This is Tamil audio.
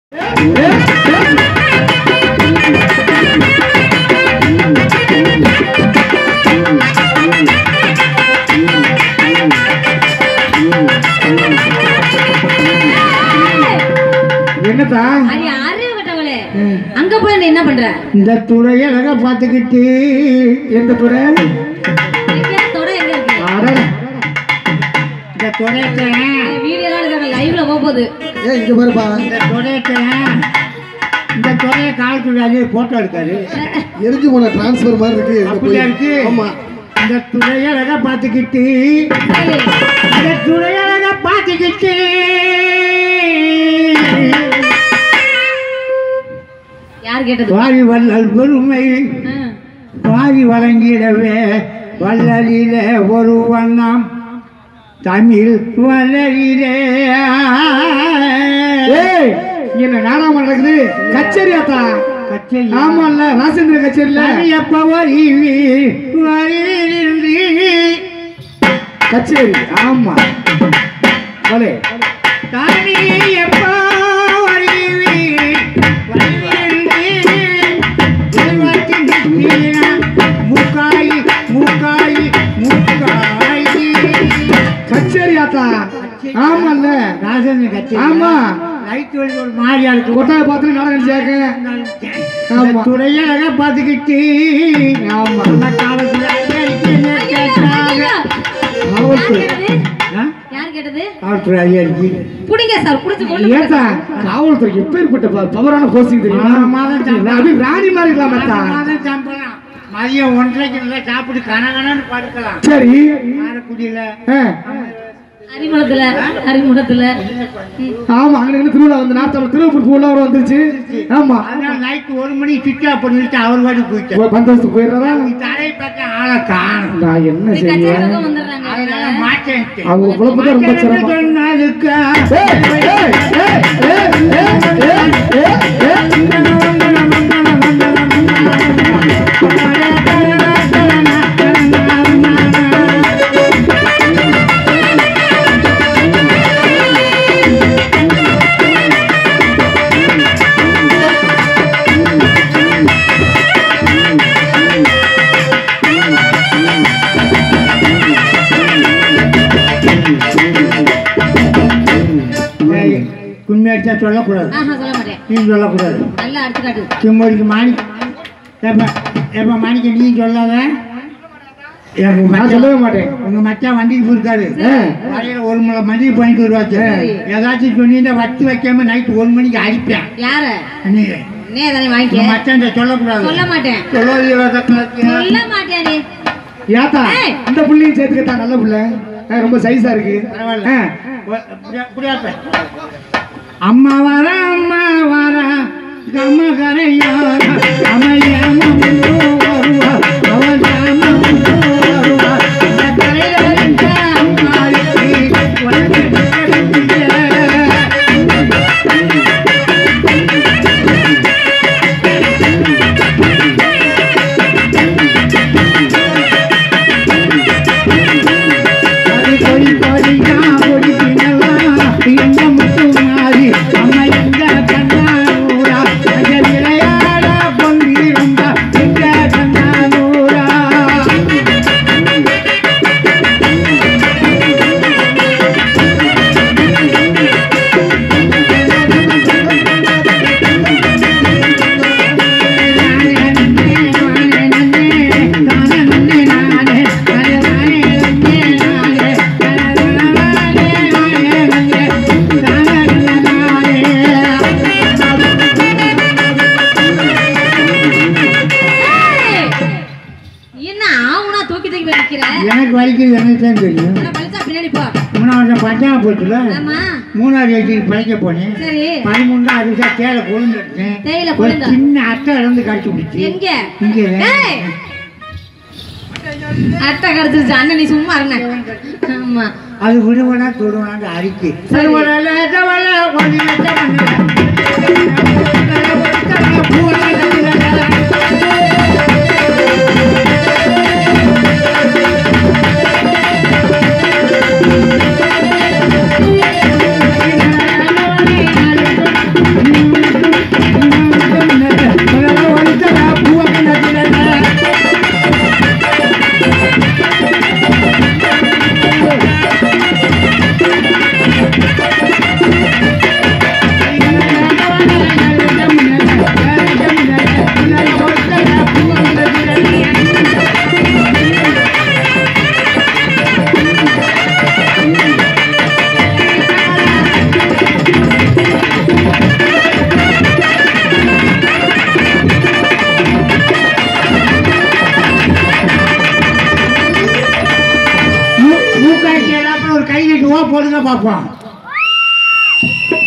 என்னத்தா அடி அறிவு கட்டவளே அங்க போய் நீ என்ன பண்ற இந்த துறையை அழகா பார்த்துக்கிட்டு எந்த துறை எங்க தொட எங்க இருக்கு அடடே. இந்த துறையத்தை வீடியோலாம் எடுக்கிற லைவ்ல போக போகுது ஏ இங்க பாருப்பா இந்த துறையத்தை இந்த துறையை காலத்துடைய போட்டோ எடுக்காரு எரிஞ்சு போன டிரான்ஸ்ஃபர் மாதிரி இருக்கு இங்க அப்படியா போய். இருக்கு ஆமா இந்த துறையை அழகா பார்த்துக்கிட்டு சரி. இந்த துறையை அழகா பார்த்துக்கிட்டு யார் கேட்டது வாரி வள்ளல் பெருமை ஆ. வாரி வழங்கிடவே வள்ளலில ஒரு வண்ணம் தமிழ் வள்ளலிலே ஏய் என்ன நாடாம நடக்குது கச்சேரி ஆத்தா கச்சேரி ஆமால்ல ராசேந்திர கச்சேரியில எப்ப வருவி வருவி கச்சேரி ஆமா வலே தானி எப்ப வருவி மூக்காய் மூக்காய் மூக்காய் கச்சேரி ஆத்தா ஆமால்ல ராஜேந்திர கச்சேரி ஆமா. லைட் வெளி ஒரு மாதிரியா இருக்கு கொட்டாய பார்த்து நாடகம் சேர்க்க ஆமா ஆமா. துறையாக பார்த்துக்கிட்டு ஆமா அந்த காலத்துல ஐயோ, ஐயோ. காவல்துறை யார் கேட்டது? ஆ? யார் கேட்டது காவல்துறை ஐயா இருக்கு புடிங்க சார் புடிச்சு கொண்டு போங்க ஏத்தா சார். காவல்துறை எப்பேற்பட்ட ப- பவரான போஸ்டிங் தெரியுமா மாதம் மாதம் சம்பளம். அப்படியே ராணி மாதிரி இல்லாம அத்தா. மாதம் சம்பளம். மதியம் ஒன்றரைக்கு நல்லா சாப்பிட்டு கனகனன்னு படுக்கலாம் சரி காரைக்குடியில ஆ. அறிமுகத்துல அறிமுகத்துல ஆமா அங்க இருந்து திருவிழா வந்து நாத்தாள திருவப்பூர் பூலா வர வந்துருச்சு ஆமா அதனால நைட்டு ஒரு மணி சுவிட்ச் ஆஃப் பண்ணிட்டு அவர் வாடி போயிட்டார் போ- பந்தோபஸ்து போயிடுறதா தரை பக்கம் ஆளை காணும் நான் என்ன இப்படி செய்ய கச்சேரி பக்கம் வந்துடுறாங்க அதனால மாட்டேன் அவங்க குழப்பம் தான் ரொம்ப சிரமம் சொன்னதுக்கு ஏய், ஏய், ஏய், ஏய், ஏய், ஏய், ஏய், ஏய். கும்மி அடிச்சா சொல்லக்கூடாது ஆஹா சொல்ல மாட்டேன் நீ சொல்லக்கூடாது நல்லா அடிச்சு காட்டு கிம்மடிக்கு மாணி எப்ப எப்ப மாணிக்க நீ சொல்லாத எங்க நான் மச்சான் சொல்லவே மாட்டேன் உங்க மச்சான் வண்டிக்கு போயிருக்காரு ஆ. வரையில ஒரு முறை மதியம் பண்ணிட்டு வருவாச்சு சரி. ஏதாச்சும் சொன்னீங்க வச்சு வைக்காம நைட்டு ஒரு மணிக்கு அடிப்பேன் யார நீ நீ தானே உங்க வாங்கிக்க மச்சான் சொல்லக்கூடாது சொல்ல மாட்டேன் சொல்லாதீங்க சொல்ல மாட்டேன் நீ ஏத்தா ஏய். இந்த புள்ளையும் சேர்த்துக்கத்தா நல்ல புள்ள ஆ, ரொம்ப சைஸா இருக்கு பரவாயில்ல ஆ. ஒ- புரியா- புரியாப்ப. அம்மா வர அம்மா வர கம கரையார அமையாம முன்னோ வருவா அவள் தாம முன்னோ வருவா இந்த கரையில இருக்க அம்மாளுக்கு வந்து கிடைக்கல. அது கொடி கொடியா கொடிக்கினவா, எங்க முத்துமாரி, அம்மா எங்க கண்ணாரூரா, அங்க விளையாட பொங்கிருந்தா, எங்க கண்ணாரூரா. ஏய், என்ன ஆவுனா தூக்கி தூக்கி போய் நிக்கிற எனக்கு வலிக்குது எனக்கு தான் தெரியும் நான் பழிச்சா பின்னாடி போ மூணாவது பஞ்சாங்க போச்சுல ஆமா மூணாவது வயசுக்கு பழிக்க போனேன் சரி பதிமூணு அரிசா தேலை கொழுந்துட்டேன் தேயிலை ஒரு கொழுந்தா? சின்ன அட்டை இருந்து கடிச்சு பிடிச்சி எங்க இங்க ஏய், அட்டை கடிச்சிருச்சு அண்ணன் நீ சும்மா இருங்க ஆமா அது விடுவனா தொடுவனான்னு அறிக்கை சரி. பூ ரூபா போடுங்க பார்ப்போம்